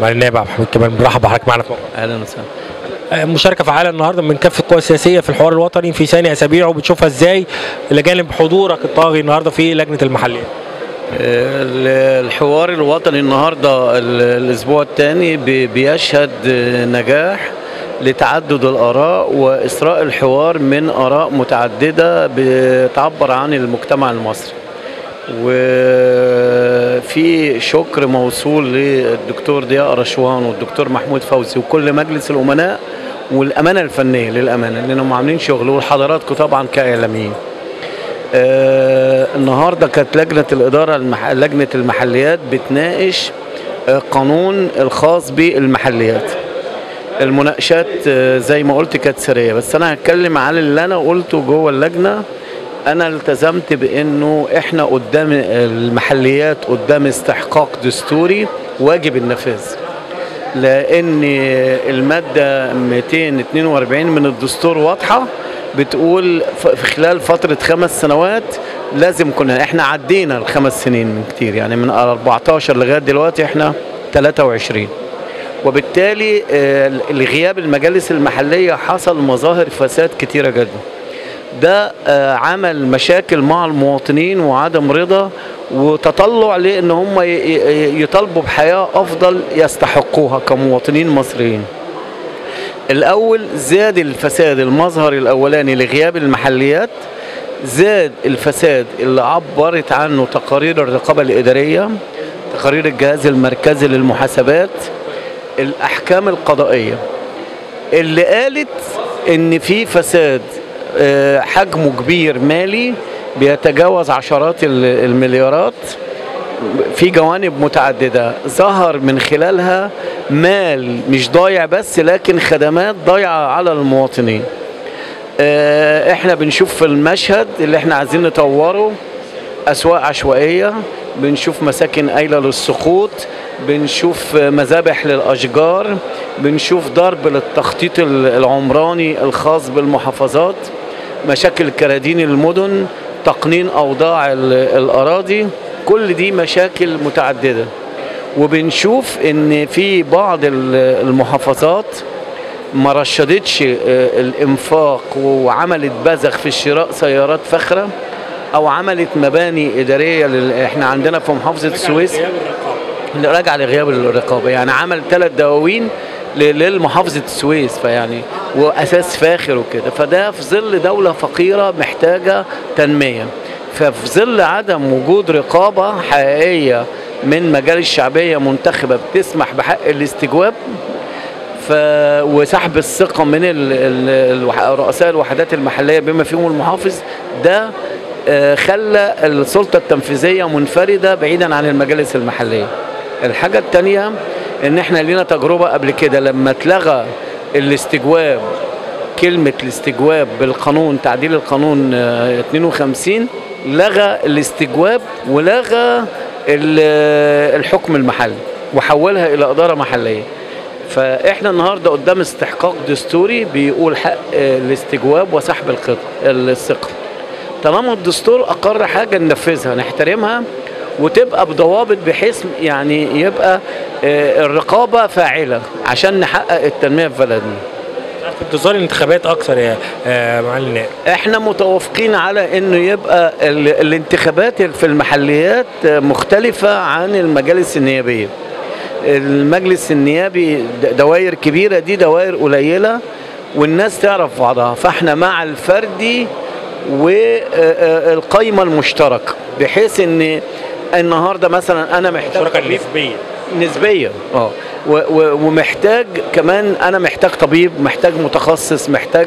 مع النائب عبد الحميد كمان برحب بحضرتك معنا في موقع. اهلا وسهلا آه، مشاركه فعاله النهارده من كافه القوى السياسيه في الحوار الوطني في ثاني اسابيعه وبتشوفها ازاي الى جانب حضورك الطاغي النهارده في لجنه المحليه ال- الحوار الوطني النهارده ال- الاسبوع الثاني بيشهد نجاح لتعدد الاراء واثراء الحوار من اراء متعدده بتعبر عن المجتمع المصري وفي شكر موصول للدكتور ضياء رشوان والدكتور محمود فوزي وكل مجلس الامناء والامانه الفنيه للامانه لانهم عاملين شغل وحضراتكم طبعا كاعلاميين آه النهارده كانت لجنه الاداره المح... لجنه المحليات بتناقش آه قانون الخاص بالمحليات المناقشات آه زي ما قلت كانت سريه بس انا هتكلم على اللي انا قلته جوه اللجنه انا التزمت بانه احنا قدام المحليات قدام استحقاق دستوري واجب النفاذ لان الماده 242 من الدستور واضحه بتقول ف- في خلال فتره خمس سنوات لازم كنا احنا عدينا الخمس سنين من كتير يعني من 14 لغايه دلوقتي احنا 23 وبالتالي آه، لغياب المجالس المحليه حصل مظاهر فساد كتيره جدا ده آه، عمل مشاكل مع المواطنين وعدم رضا وتطلع لان هم ي- ي- يطالبوا بحياه افضل يستحقوها كمواطنين مصريين الاول زاد الفساد المظهر الاولاني لغياب المحليات زاد الفساد اللي عبرت عنه تقارير الرقابه الاداريه تقارير الجهاز المركزي للمحاسبات الاحكام القضائيه اللي قالت ان في فساد آه، حجمه كبير مالي بيتجاوز عشرات ال- المليارات في جوانب متعددة ظهر من خلالها مال مش ضايع بس لكن خدمات ضايعة على المواطنين آه، احنا بنشوف في المشهد اللي احنا عايزين نطوره اسواق عشوائيه بنشوف مساكن قايله للسقوط بنشوف مذابح للاشجار بنشوف ضرب للتخطيط ال- العمراني الخاص بالمحافظات مشاكل كرادين المدن تقنين اوضاع ال- الاراضي كل دي مشاكل متعدده وبنشوف ان في بعض ال- المحافظات ما رشدتش آه، الانفاق وعملت بذخ في شراء سيارات فخره او عملت مباني اداريه لل... احنا عندنا في محافظه السويس اللي راجع لغياب الرقابه يعني عمل ثلاث دواوين ل- للمحافظه السويس فيعني واساس فاخر وكده فده في ظل دوله فقيره محتاجه تنميه ففي ظل عدم وجود رقابه حقيقيه من مجالس شعبيه منتخبه بتسمح بحق الاستجواب ف... وسحب الثقه من ال... ال... الوح... رؤساء الوحدات المحليه بما فيهم المحافظ ده آه، خلى السلطه التنفيذيه منفرده بعيدا عن المجالس المحليه. الحاجه الثانيه ان احنا لينا تجربه قبل كده لما اتلغى الاستجواب كلمه الاستجواب بالقانون تعديل القانون آه، 52 لغى الاستجواب ولغى ال- الحكم المحلي وحولها الى اداره محليه. فاحنا النهارده قدام استحقاق دستوري بيقول حق آه، الاستجواب وسحب القط- الثقه. طالما الدستور اقر حاجه ننفذها نحترمها وتبقى بضوابط بحيث يعني يبقى آه، الرقابه فاعله عشان نحقق التنميه في بلدنا. في انتظار الانتخابات اكثر يا آه، معالي النائب احنا متوافقين على انه يبقى ال- الانتخابات في المحليات مختلفة عن المجالس النيابية المجلس النيابي د- دوائر كبيرة دي دوائر قليلة والناس تعرف بعضها فاحنا مع الفردي والقايمة المشتركة بحيث ان النهارده مثلا انا محتاج الشركه طبيب النسبيه نسبيا اه و- و- ومحتاج كمان انا محتاج طبيب محتاج متخصص محتاج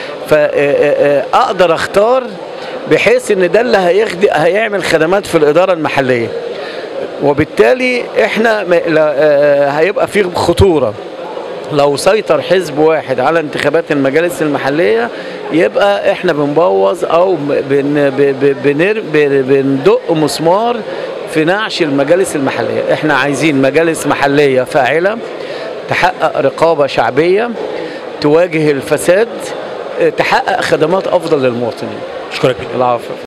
فاقدر اختار بحيث ان ده اللي هيخدم هيعمل خدمات في الاداره المحليه وبالتالي احنا م- لا- آه، هيبقى في خطوره لو سيطر حزب واحد على انتخابات المجالس المحليه يبقى احنا بنبوظ او بن ب- ب- بنر بن- بندق مسمار في نعش المجالس المحليه احنا عايزين مجالس محليه فاعله تحقق رقابه شعبيه تواجه الفساد اه، تحقق خدمات افضل للمواطنين اشكرك جدا العفو